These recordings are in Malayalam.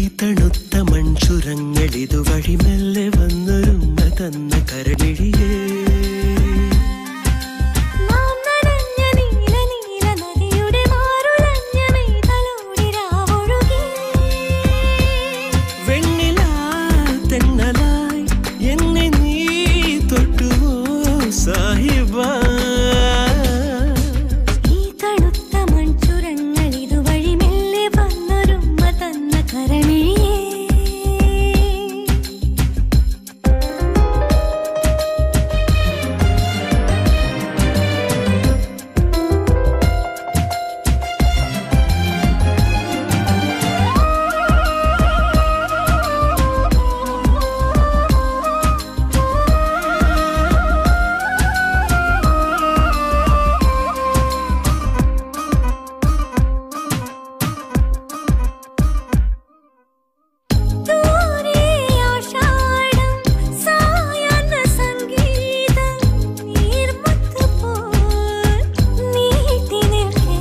തണുത്ത മൺചുരങ്ങളിതുവഴി മെല്ലെ വന്നൊരുമ്മ തന്ന കരടിഴിയേ നാം നനഞ്ഞ നീല നീല നദിയുടെ മാറുലഞ്ഞ മെയ്തലോടി രാവൊഴുകി വെണ്ണിലാ തെന്നലായി എന്നെ നീ തൊട്ടുവോ സാഹിബ ഈ തണുത്ത മൺചുരങ്ങൾ ഇതുവഴി മെല്ലെ വന്നൊരുമ്മ തന്ന കരമിഴിയേ ദൂരെ ആഷാഢം സായാഹ്ന സംഗീതം നീർമുത്തുപോൽ നീട്ടി നിൽക്കേ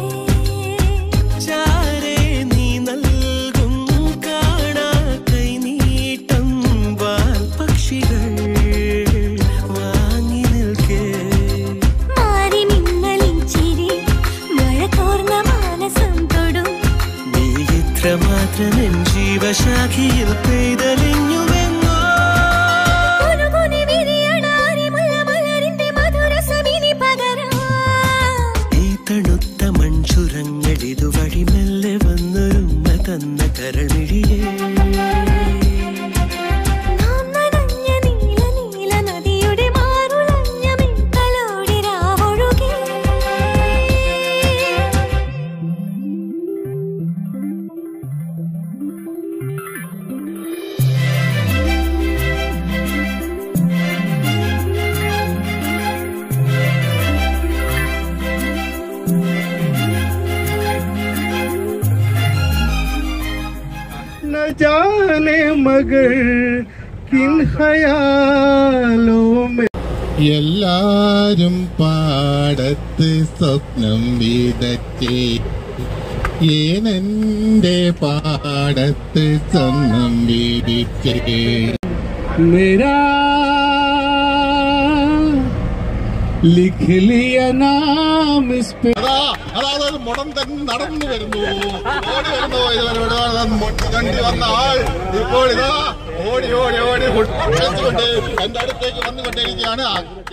ചാരേ നീ നൽകും കാണാ കൈനീട്ടം വാൽ പക്ഷികൾ വാങ്ങി നിൽക്കേ മാറി മിന്നലിൻ ചിരി മഴ തോർന്ന മാനസം തൊടും നീ ഇത്രമാത്രം എൻ ജീവശാഖിയിൽ പെയ്തലിഞ്ഞുവെന്നോ കുനുകുനി വിരിയണ അരിമുല്ല മലരിന്റെ മധുരസമിനി പകരാം ഈ തണുത്ത മൺചുരങ്ങളിതുവഴി മെല്ലെ വന്നൊരുമ്മ തന്ന കരമിഴിയേ നാം നനഞ്ഞ നീല നീല നദിയുടെ മാറുലഞ്ഞ മിന്നലോടി രാവൊഴുകി न जाने मगर किन ഖയാലോ എല്ലാരും പാടത്ത് സ്വപ്നം വിതച്ചേ ഏനെന്റെ പാടത്ത് സ്വന്തം വിധിച്ചേ मेरा लिख लिया नाम इस पे അതാ അതായത് മുടം തന്നെ നടന്നു വരുന്നു ഓടി വരുന്നു ഇതുവരെ ഇവിടെ വന്ന് കണ്ടി വന്ന ആൾ ഇപ്പോൾ ഇതാ ഓടി ഓടി ഓടി കൊണ്ട് എന്റെ അടുത്തേക്ക് വന്നുകൊണ്ടിരിക്കുകയാണ്